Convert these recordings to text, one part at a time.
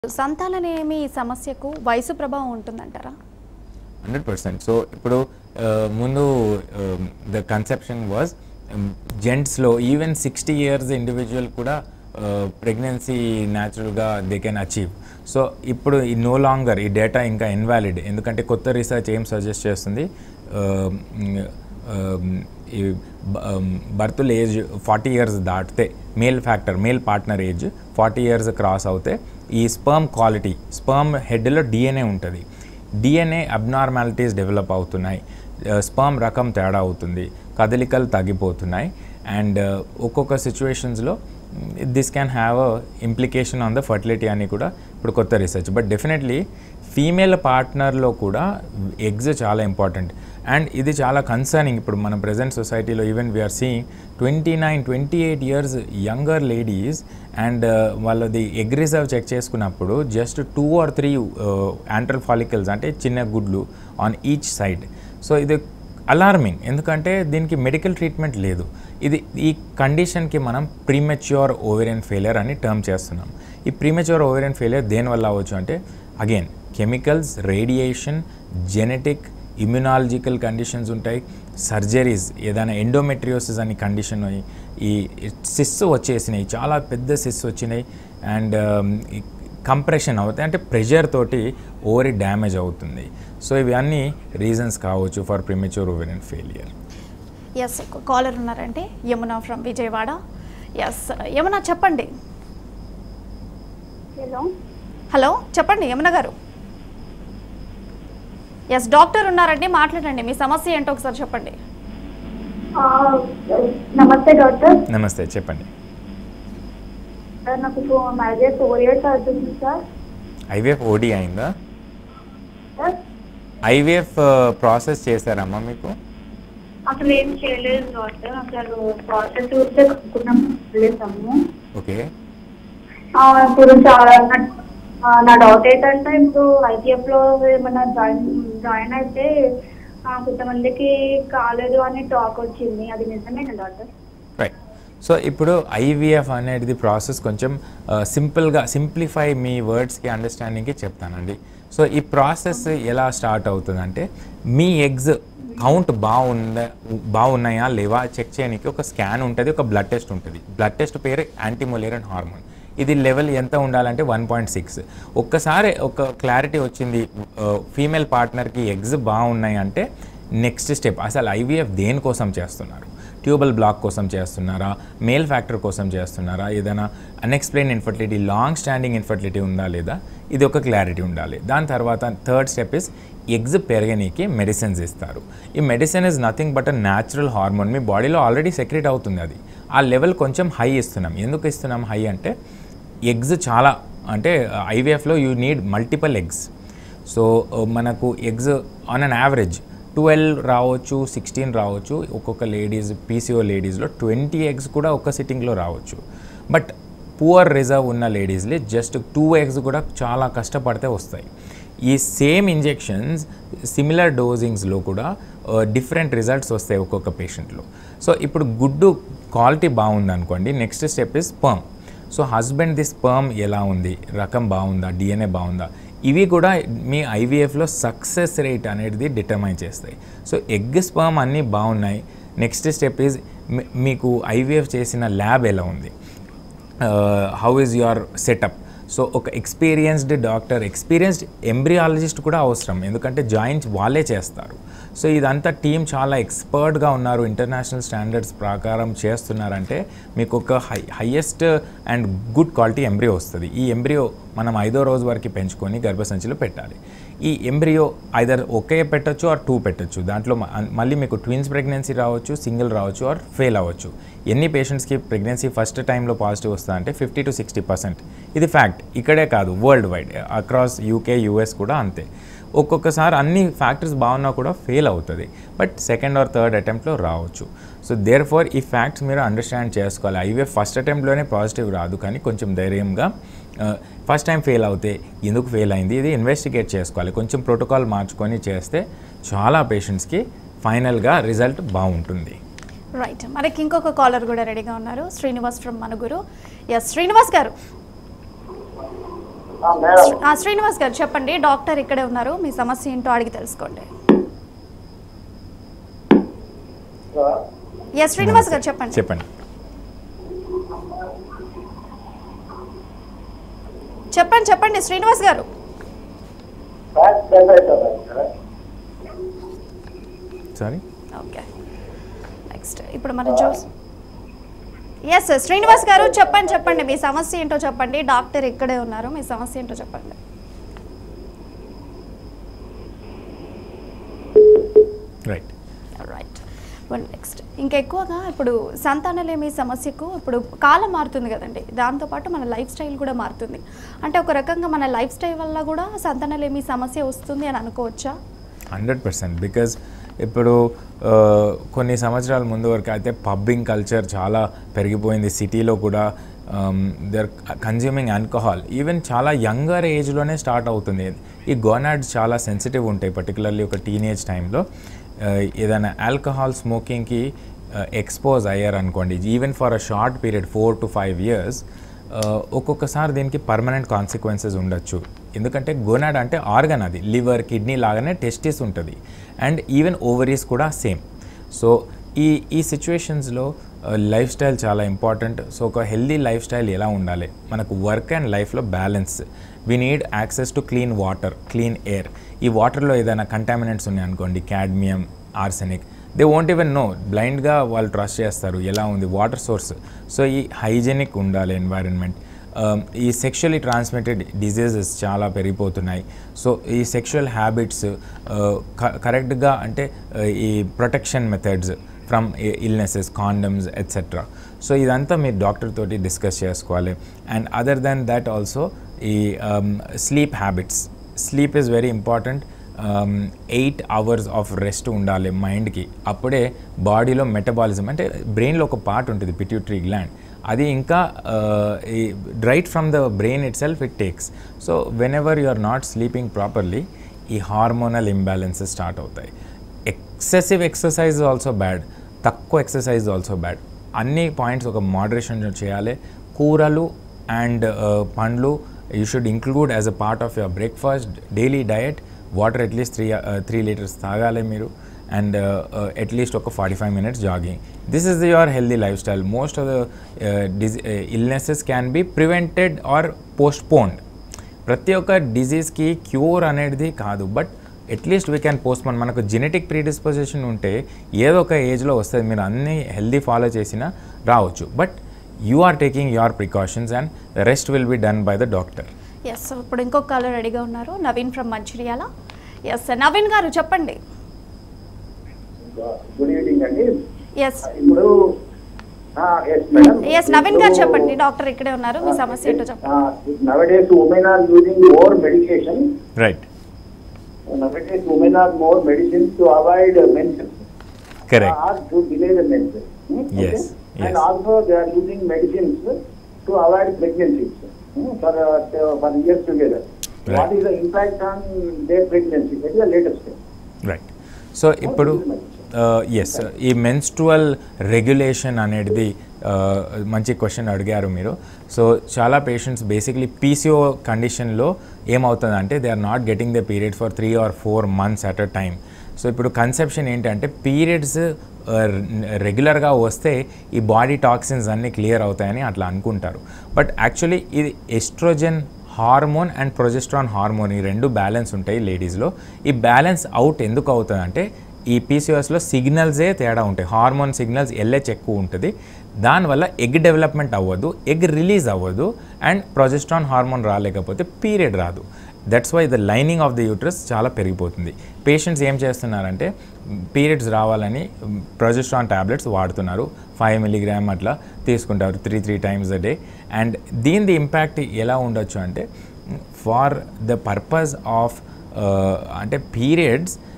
సంతాననేమి సమస్యకు వయసు ప్రభావం ఉంటుందంటారా హండ్రెడ్ పర్సెంట్ సో ఇప్పుడు ఆ, ముందు ద కన్సెప్షన్ వాజ్ జెంట్స్లో ఈవెన్ సిక్స్టీ ఇయర్స్ ఇండివిజువల్ కూడా ప్రెగ్నెన్సీ న్యాచురల్గా దే కెన్ అచీవ్ సో ఇప్పుడు ఈ నో లాంగర్ ఈ డేటా ఇంకా ఇన్వాలిడ్ ఎందుకంటే కొత్త రీసెర్చ్ ఏం సజెస్ట్ చేస్తుంది ఆ, మ్, ఆ, ఈ బర్తుల్ ఏజ్ ఫార్టీ ఇయర్స్ దాటితే male factor male partner age forty years cross అవుతే ఈ స్పర్మ్ క్వాలిటీ స్పర్మ్ హెడ్లో డిఎన్ఏ ఉంటుంది డిఎన్ఏ అబ్నార్మాలిటీస్ డెవలప్ అవుతున్నాయి స్పర్మ్ రకం తేడా అవుతుంది కదలికలు తగ్గిపోతున్నాయి అండ్ ఒక్కొక్క సిచ్యువేషన్స్లో this can have a implication on the fertility అని కూడా ఇప్పుడు కొత్త రీసెర్చ్ బట్ డెఫినెట్లీ ఫీమేల్ పార్ట్నర్లో కూడా ఎగ్స్ చాలా ఇంపార్టెంట్ అండ్ ఇది చాలా కన్సర్నింగ్ ఇప్పుడు మన ప్రజెంట్ సొసైటీలో even we're seeing twenty nine twenty eight years younger ladies and వాళ్ళది ఎగ్ రిజర్వ్ చెక్ చేసుకున్నప్పుడు just two or three antral follicles అంటే చిన్న గుడ్లు ఆన్ ఈచ్ సైడ్ సో ఇది అలార్మింగ్ ఎందుకంటే దీనికి మెడికల్ ట్రీట్మెంట్ లేదు ఇది ఈ కండిషన్కి మనం ప్రీమెచ్యూర్ ఓవేరియన్ ఫెయిలియర్ అని టర్మ్ చేస్తున్నాం ఈ ప్రీమెచ్యూర్ ఓవేరియన్ ఫెయిలియర్ దేనివల్ల అవ్వచ్చు అంటే again chemicals radiation genetic immunological conditions ఉంటాయి సర్జరీస్ ఏదైనా ఎండోమెట్రియోసిస్ అని కండిషన్ ఈ సిస్ వచ్చేసినాయి చాలా పెద్ద సిస్ వచ్చినాయి అండ్ కంప్రెషన్ అవుతాయి అంటే ప్రెషర్ తోటి ఓవరీ డ్యామేజ్ అవుతుంది సో ఇవన్నీ రీజన్స్ కావచ్చు for premature ovarian failure yes caller ఉన్నారంటే యమున ఫ్రమ్ విజయవాడ ఎస్ యమున చెప్పండి హలో హలో చెప్పండి యమున గారు ఎస్ డాక్టర్ ఉన్నారండి మాట్లాడండి మీ సమస్య ఏంటో ఒకసారి చెప్పండి ఆ, నమస్తే డాక్టర్ నమస్తే చెప్పండి సార్ నాకు మ్యారేజ్ ఫోర్ ఇయర్స్ అవుతుంది సార్ ఐవీఎఫ్ ఓడి అయిందా సార్ ఐవీఎఫ్ ప్రాసెస్ చేశారమ్మా మీకు అసలు ఏం చేయలేదు డాక్టర్ అసలు ప్రాసెస్ చూస్తే కనుక్కున్నాం వెళ్ళేసాము ఓకే ఆ, ఇప్పుడు చాలా నా- ఆ, నా డౌట్ ఏంటంటే ఇప్పుడు ఐటీఎఫ్ లో ఏమన్నా జాయిన్ జాయిన్ అయితే ఆ, కొంతమందికి కాలేదు అని టాక్ వచ్చింది అది నిజమేనా డాక్టర్ రైట్ సో ఇప్పుడు ఐవీఎఫ్ అనేది ప్రాసెస్ కొంచెం సింపుల్గా సింప్లిఫై మీ వర్డ్స్కి అండర్స్టాండింగ్కి చెప్తానండి సో ఈ ప్రాసెస్ ఎలా స్టార్ట్ అవుతుందంటే మీ ఎగ్స్ కౌంట్ బాగుందా బాగున్నాయా లేవా చెక్ చేయడానికి ఒక స్కాన్ ఉంటుంది ఒక బ్లడ్ టెస్ట్ ఉంటుంది బ్లడ్ టెస్ట్ పేరు యాంటీమొలేరియన్ హార్మోన్ ఇది లెవెల్ ఎంత ఉండాలంటే వన్ పాయింట్ సిక్స్ ఒక్కసారి ఒక క్లారిటీ వచ్చింది ఫీమేల్ పార్ట్నర్కి ఎగ్స్ బాగున్నాయి అంటే నెక్స్ట్ స్టెప్ అసలు ఐవీఎఫ్ దేనికోసం చేస్తున్నారు ట్యూబల్ బ్లాక్ కోసం చేస్తున్నారా మేల్ ఫ్యాక్టర్ కోసం చేస్తున్నారా ఏదైనా unexplained infertility long standing infertility ఉందా లేదా ఇది ఒక క్లారిటీ ఉండాలి దాని తర్వాత థర్డ్ స్టెప్ ఇస్ ఎగ్స్ పెరగనీకి మెడిసిన్స్ ఇస్తారు ఈ medicine is nothing but a natural hormone మీ బాడీలో ఆల్రెడీ సెక్రెట్ అవుతుంది అది ఆ లెవెల్ కొంచెం హై ఇస్తున్నాం ఎందుకు ఇస్తున్నాం హై అంటే ఎగ్స్ చాలా అంటే ఐవీఎఫ్లో you need multiple eggs so మనకు eggs on an average twelve రావచ్చు సిక్స్టీన్ రావచ్చు ఒక్కొక్క లేడీస్ పీసీఓ లేడీస్లో ట్వంటీ ఎగ్స్ కూడా ఒక్క సిట్టింగ్లో రావచ్చు బట్ పువర్ రిజర్వ్ ఉన్న లేడీస్లే జస్ట్ టూ ఎగ్స్ కూడా చాలా కష్టపడితే వస్తాయి ఈ సేమ్ ఇంజెక్షన్స్ సిమిలర్ డోజింగ్స్లో కూడా డిఫరెంట్ రిజల్ట్స్ వస్తాయి ఒక్కొక్క పేషెంట్లో సో ఇప్పుడు గుడ్డు క్వాలిటీ బాగుంది అనుకోండి next step is sperm so husband the sperm ఎలా ఉంది రకం బాగుందా డిఎన్ఏ బాగుందా ఇవి కూడా మీ ఐవీఎఫ్లో సక్సెస్ రేట్ అనేది డిటర్మైన్ చేస్తాయి సో ఎగ్ స్పర్మ్ అన్నీ బాగున్నాయి నెక్స్ట్ స్టెప్ ఈజ్ మీకు ఐవీఎఫ్ చేసిన ల్యాబ్ ఎలా ఉంది how is your setup so ఒక ఎక్స్పీరియన్స్డ్ డాక్టర్ ఎక్స్పీరియన్స్డ్ ఎంబ్రియాలజిస్ట్ కూడా అవసరం ఎందుకంటే జాయింట్స్ వాళ్ళే చేస్తారు సో ఇదంతా టీం చాలా ఎక్స్పర్ట్గా ఉన్నారు ఇంటర్నేషనల్ స్టాండర్డ్స్ ప్రకారం చేస్తున్నారంటే మీకు ఒక high highest and good quality embryo వస్తుంది ఈ ఎంబ్రియో మనం ఐదో రోజు వరకు పెంచుకొని గర్భసంచిలో పెట్టాలి ఈ ఎంబ్రియో ఐదర్ ఒకే పెట్టొచ్చు ఆర్ టూ పెట్టొచ్చు దాంట్లో మ- అన్- మళ్ళీ మీకు ట్విన్స్ ప్రెగ్నెన్సీ రావచ్చు సింగిల్ రావచ్చు ఆర్ ఫెయిల్ అవ్వచ్చు ఎన్ని పేషెంట్స్కి ప్రెగ్నెన్సీ ఫస్ట్ టైంలో పాజిటివ్ వస్తా అంటే ఫిఫ్టీ టు సిక్స్టీ పర్సెంట్ ఇది ఫ్యాక్ట్ ఇక్కడే కాదు world wide across UK US కూడా అంతే ఒక్కొక్కసారి అన్ని ఫ్యాక్టర్స్ బాగున్నా కూడా ఫెయిల్ అవుతుంది బట్ సెకండ్ ఆర్ థర్డ్ అటెంప్ట్లో రావచ్చు సో దేర్ ఫార్ ఈ ఫ్యాక్ట్స్ మీరు అండర్స్టాండ్ చేసుకోవాలి ఐవీఎఫ్ ఫస్ట్ అటెంప్ట్లోనే పాజిటివ్ రాదు కానీ కొంచెం ధైర్యంగా ఫస్ట్ టైం ఫెయిల్ అవుతే ఎందుకు ఫెయిల్ అయింది ఇది ఇన్వెస్టిగేట్ చేసుకోవాలి కొంచెం ప్రోటోకాల్ మార్చుకొని చేస్తే చాలా పేషెంట్స్కి ఫైనల్గా రిజల్ట్ బాగుంటుంది రైట్ మనకి ఇంకొక కాలర్ కూడా రెడీగా ఉన్నారు Srinivas from Manuguru yes Srinivas garu madam ఆ, శ్రీనివాస్ గారు చెప్పండి డాక్టర్ ఇక్కడే ఉన్నారు మీ సమస్య ఏంటో అడిగి తెలుసుకోండి ఎస్ శ్రీనివాస్ గారు చెప్పండి చెప్పండి చెప్పండి చెప్పండి శ్రీనివాస్ గారు ఫ్యాట్ స్ప్రెడ్ అవుతుంది కదా సారీ ఓకే నెక్స్ట్ ఇప్పుడు మనం చూస్ ఎస్ శ్రీనివాస్ గారు చెప్పండి చెప్పండి మీ సమస్య ఏంటో చెప్పండి డాక్టర్ ఇక్కడే ఉన్నారు మీ సమస్య ఏంటో చెప్పండి రైట్ రైట్ నెక్స్ట్ ఇంకా ఎక్కువగా ఇప్పుడు సంతానలేమి సమస్యకు ఇప్పుడు కాలం మారుతుంది కదండి దాంతోపాటు మన లైఫ్ స్టైల్ కూడా మారుతుంది అంటే ఒక రకంగా మన లైఫ్ స్టైల్ వల్ల కూడా సంతానలేమి సమస్య వస్తుంది అని అనుకోవచ్చా హండ్రెడ్ పర్సెంట్ బికాజ్ ఇప్పుడు ఆ, కొన్ని సంవత్సరాల ముందు వరకు అయితే పబ్బింగ్ కల్చర్ చాలా పెరిగిపోయింది సిటీలో కూడా they are consuming alcohol even చాలా యంగర్ ఏజ్లోనే స్టార్ట్ అవుతుంది ఈ గోనాడ్స్ చాలా సెన్సిటివ్ ఉంటాయి పర్టికులర్లీ ఒక టీనేజ్ టైంలో ఏదైనా ఆల్కహాల్ స్మోకింగ్కి ఎక్స్పోజ్ అయ్యారు అనుకోండి even for a short period four to five years ఒక్కొక్కసారి దీనికి పర్మనెంట్ కాన్సిక్వెన్సెస్ ఉండొచ్చు ఎందుకంటే గోనాడ్ అంటే ఆర్గన్ అది లివర్ కిడ్నీ లాగానే టెస్టిస్ ఉంటుంది అండ్ ఈవెన్ ఓవరీస్ కూడా సేమ్ సో ఈ ఈ సిచ్యువేషన్స్లో లైఫ్ స్టైల్ చాలా ఇంపార్టెంట్ సో ఒక హెల్దీ లైఫ్ స్టైల్ ఎలా ఉండాలి మనకు వర్క్ అండ్ లైఫ్లో balance we need access to clean water clean air ఈ వాటర్లో ఏదైనా కంటామినెంట్స్ ఉన్నాయి అనుకోండి cadmium arsenic they won't even know బ్లైండ్గా వాళ్ళు ట్రస్ట్ చేస్తారు ఎలా ఉంది వాటర్ సోర్స్ సో ఈ హైజెనిక్ ఉండాలి ఎన్వైరన్మెంట్ ఈ సెక్షువల్లీ ట్రాన్స్మిటెడ్ డిజీజెస్ చాలా పెరిగిపోతున్నాయి సో ఈ సెక్షువల్ హ్యాబిట్స్ కరెక్ట్గా అంటే uh, ఈ protection methods from illnesses condoms etcetera so ఇదంతా మీరు డాక్టర్ తోటి డిస్కస్ చేసుకోవాలి and other then that also ఈ sleep habits sleep is very important eight hours of rest ఉండాలి మైండ్కి అప్పుడే బాడీలో మెటబాలిజం అంటే బ్రెయిన్లో ఒక పార్ట్ ఉంటుంది పిట్యూటరీ గ్లాండ్ అది ఇంకా right from the brain itself it takes so whenever you are not sleeping properly ఈ హార్మోనల్ ఇంబ్యాలెన్సెస్ స్టార్ట్ అవుతాయి ఎక్సెసివ్ ఎక్సర్సైజ్ ఆల్సో బ్యాడ్ తక్కువ ఎక్సర్సైజ్ ఆల్సో బ్యాడ్ అన్ని పాయింట్స్ ఒక మోడరేషన్ చేయాలి కూరలు అండ్ పండ్లు you should include as a part of your breakfast daily diet water at least three three litres తాగాలి మీరు అండ్ అట్లీస్ట్ ఒక forty five minutes jogging this is your healthy life style most of the డిజీ illnesses can be prevented or postponed ప్రతి ఒక్క డిజీజ్కి cure అనేది కాదు but at least we can postpone మనకు జెనెటిక్ ప్రీడిస్పోజిషన్ ఉంటే ఏదో ఒక ఏజ్లో వస్తుంది మీరు అన్ని హెల్దీ ఫాలో చేసినా రావచ్చు but you are taking your precautions and the rest will be done by the doctor yes ఇప్పుడు ఇంకొక కాలర్ రెడీగా ఉన్నారు నవీన్ ఫ్రమ్ మంచిర్యాల ఎస్ నవీన్ గారు చెప్పండి గుడ్ ఈవినింగ్ అండి ఎస్ ఇప్పుడు yes madam yes Naveen garu చెప్పండి డాక్టర్ ఇక్కడే ఉన్నారు మీ సమస్య ఏంటో చెప్పండి nowadays women are using more medication right nowadays women are more medicines to avoid menses Correct. Or to delay the menses. Hmm? Yes, Okay? And yes. also they are using medicines to avoid pregnancies hmm, for, uh, t- for years together. Right. What is the impact on their pregnancy? That is the latest step. Right so ఇప్పుడు yes ఈ menstrual regulation అనేది uh, మంచి question అడిగారు మీరు సో చాలా patients basically PCO కండిషన్లో ఏమవుతుందంటే they are not getting the period for three or four months at a time so ఇప్పుడు కన్సెప్షన్ ఏంటంటే పీరియడ్స్ రెగ్యులర్గా వస్తే ఈ బాడీ టాక్సిన్స్ అన్నీ క్లియర్ అవుతాయని అట్లా అనుకుంటారు బట్ యాక్చువల్లీ ఇది estrogen hormone and progesterone hormone ఈ రెండు బ్యాలెన్స్ ఉంటాయి లేడీస్లో ఈ బ్యాలెన్స్ అవుట్ ఎందుకు అవుతుందంటే ఈ పీసీఓఎస్లో సిగ్నల్సే తేడా ఉంటాయి హార్మోన్ సిగ్నల్స్ ఎల్హెచ్ ఎక్కువ ఉంటుంది దానివల్ల ఎగ్ డెవలప్మెంట్ అవ్వదు ఎగ్ రిలీజ్ అవ్వదు అండ్ ప్రొజెస్ట్రాన్ హార్మోన్ రాలేకపోతే పీరియడ్ రాదు that's why the lining of the uterus చాలా పెరిగిపోతుంది పేషెంట్స్ ఏం చేస్తున్నారంటే పీరియడ్స్ రావాలని ప్రొజెస్ట్రాన్ ట్యాబ్లెట్స్ వాడుతున్నారు ఫైవ్ మిలీగ్రామ్ అట్లా తీసుకుంటారు three three times a day and దీని ఇంపాక్ట్ ఎలా ఉండొచ్చు అంటే ఫార్ ద పర్పస్ ఆఫ్ అంటే periods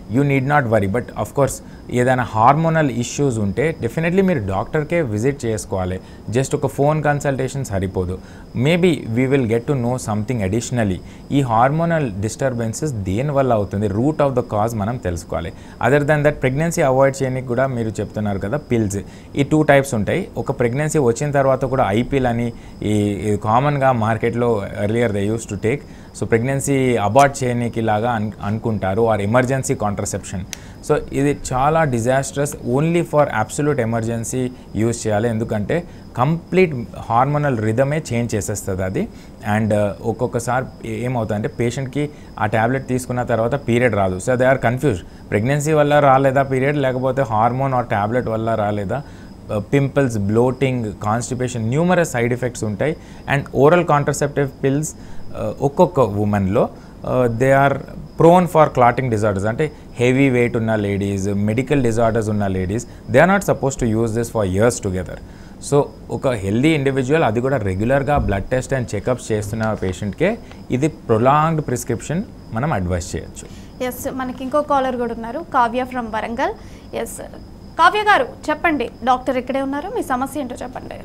you need not worry but of course ఏదైనా హార్మోనల్ ఇష్యూస్ ఉంటే డెఫినెట్లీ మీరు డాక్టర్కే విజిట్ చేసుకోవాలి జస్ట్ ఒక ఫోన్ కన్సల్టేషన్ సరిపోదు maybe we will get to know something additionally ఈ హార్మోనల్ డిస్టర్బెన్సెస్ దేనివల్ల అవుతుంది రూట్ ఆఫ్ ద కాజ్ మనం తెలుసుకోవాలి other than that pregnancy avoid చేయడానికి కూడా మీరు చెప్తున్నారు కదా పిల్స్ ఈ టూ టైప్స్ ఉంటాయి ఒక ప్రెగ్నెన్సీ వచ్చిన తర్వాత కూడా ఐపీల్ అని ఈ కామన్గా మార్కెట్లో earlier they use to take so pregnancy abort చేయడానికి లాగా అన్ అనుకుంటారు ఆర్ ఎమర్జెన్సీ కాంట్రసెప్షన్ సో ఇది చాలా disastrous only for absolute emergency use చేయాలి ఎందుకంటే కంప్లీట్ హార్మోనల్ రిథమే చేంజ్ చేసేస్తుంది అది అండ్ ఒక్కొక్కసారి ఏమవుతుందంటే పేషెంట్కి ఆ ట్యాబ్లెట్ తీసుకున్న తర్వాత పీరియడ్ రాదు so they are confuse pregnancy వల్ల రాలేదా పీరియడ్ లేకపోతే హార్మోన్ ఆర్ ట్యాబ్లెట్ వల్ల రాలేదా pimples bloating constipation numerous side effects ఉంటాయి అండ్ ఓరల్ కాంట్రసెప్టివ్ పిల్స్ ఒక్కొక్క ఉమెన్లో they are prone for clotting disorders అంటే హెవీ వెయిట్ ఉన్న లేడీస్ మెడికల్ డిజార్డర్స్ ఉన్న ladies they are not suppose to use this for years together so ఒక healthy individual అది కూడా రెగ్యులర్గా బ్లడ్ టెస్ట్ అండ్ చెకప్స్ చేస్తున్న పేషెంట్కే ఇది ప్రొలాంగ్డ్ ప్రిస్క్రిప్షన్ మనం అడ్వైస్ చేయొచ్చు ఎస్ మనకి ఇంకో కాలర్ కూడా ఉన్నారు కావ్య ఫ్రమ్ వరంగల్ ఎస్ కావ్య గారు చెప్పండి డాక్టర్ ఇక్కడే ఉన్నారు మీ సమస్య ఏంటో చెప్పండి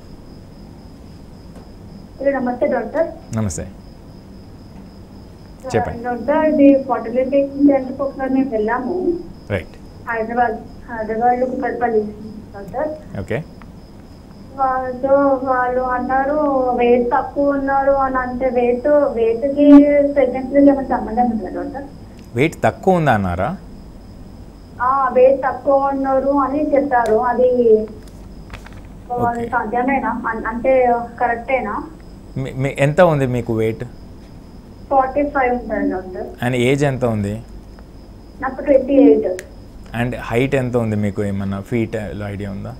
ఇది నమస్తే డాక్టర్ నమస్తే చెప్పండి. డాక్టర్ ఇది ఫర్టిలిటీ సెంటర్కి ఒకసారి మేము వెళ్ళాము right Hyderabad Hyderabad Kukatpally doctor okay వాళ్ళతో వాళ్ళు అన్నారు వెయిట్ తక్కువ ఉన్నారు అని అంటే వెయిట్ వెయిట్ కి ప్రెగ్నెన్సీకి ఏమైనా సంబంధం ఉందా డాక్టర్ వెయిట్ తక్కువ ఉందా అన్నారా ఆ వెయిట్ తక్కువ ఉన్నారు అని చెప్పారు అది Okay. సాధ్యమేనా అన్- అంటే కరెక్టేనా మీ- మీ ఎంత ఉంది మీకు వెయిట్ ఫార్టీ ఫైవ్ ఉంటుంది డాక్టర్ అండ్ ఏజ్ ఎంత ఉంది నాకు ట్వంటీ ఎయిట్ అండ్ హైట్ ఎంత ఉంది మీకు ఏమన్నా ఫీట్ ఐడియా ఉందా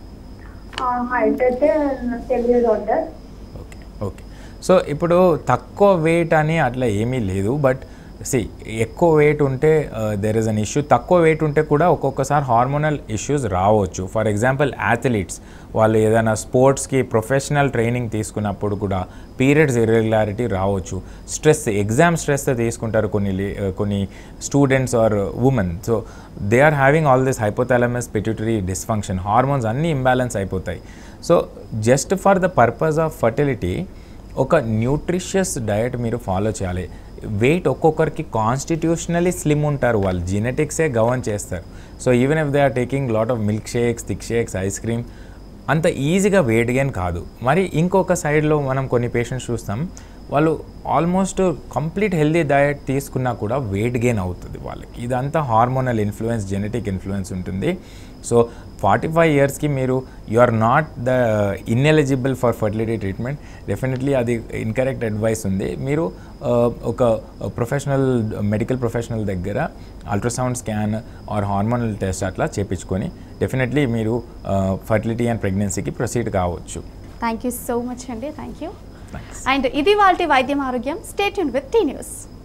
హైట్ అయితే తెలియదు డాక్టర్ ఓకే ఓకే సో ఇప్పుడు తక్కువ వెయిట్ అని అట్లా ఏమీ లేదు బట్ సి ఎక్కువ వెయిట్ ఉంటే దెర్ ఇస్ అన్ ఇష్యూ తక్కువ వెయిట్ ఉంటే కూడా ఒక్కొక్కసారి హార్మోనల్ ఇష్యూస్ రావచ్చు ఫర్ ఎగ్జాంపుల్ అథ్లీట్స్ వాళ్ళు ఏదైనా స్పోర్ట్స్కి ప్రొఫెషనల్ ట్రైనింగ్ తీసుకున్నప్పుడు కూడా పీరియడ్స్ ఇర్రెగ్యులారిటీ రావచ్చు స్ట్రెస్ ఎగ్జామ్ స్ట్రెస్ తీసుకుంటారు కొన్ని లే- కొన్ని students or women so they are having all this hypothalamus pituitary dysfunction hormones అన్నీ ఇంబ్యాలెన్స్ అయిపోతాయి so just for the purpose of fertility ఒక న్యూట్రిషియస్ డయట్ మీరు ఫాలో చేయాలి వెయిట్ ఒక్కొక్కరికి కాన్స్టిట్యూషనలీ స్లిమ్ ఉంటారు వాళ్ళు జీనెటిక్సే గవర్న్ చేస్తారు so even if they are taking lot of milk shakes thick shakes ice cream అంత ఈజీగా వెయిట్ గెయిన్ కాదు మరి ఇంకొక సైడ్లో మనం కొన్ని పేషెంట్స్ చూస్తాం వాళ్ళు ఆల్మోస్ట్ కంప్లీట్ హెల్దీ డయట్ తీసుకున్నా కూడా వెయిట్ గెయిన్ అవుతుంది వాళ్ళకి ఇదంతా హార్మోనల్ ఇన్ఫ్లుయెన్స్ జెనెటిక్ ఇన్ఫ్లుయెన్స్ ఉంటుంది సో ఫార్టీ ఫైవ్ ఇయర్స్కి మీరు you are not the ineligible for fertility treatment definitely అది ఇన్కరెక్ట్ అడ్వైస్ ఉంది మీరు ఆ, ఒక ప్రొఫెషనల్ మెడికల్ ప్రొఫెషనల్ దగ్గర ultrasound scan or hormonal test అట్లా చేపించుకొని డెఫినెట్లీ మీరు ఫర్టిలిటీ అండ్ ప్రెగ్నెన్సీకి ప్రొసీడ్ కావచ్చు థ్యాంక్ యూ సో మచ్ అండి థ్యాంక్ యూ థ్యాంక్స్ అండ్ ఇది వాళ్ళ వైద్యం ఆరోగ్యం స్టేట్ విత్ టీ న్యూస్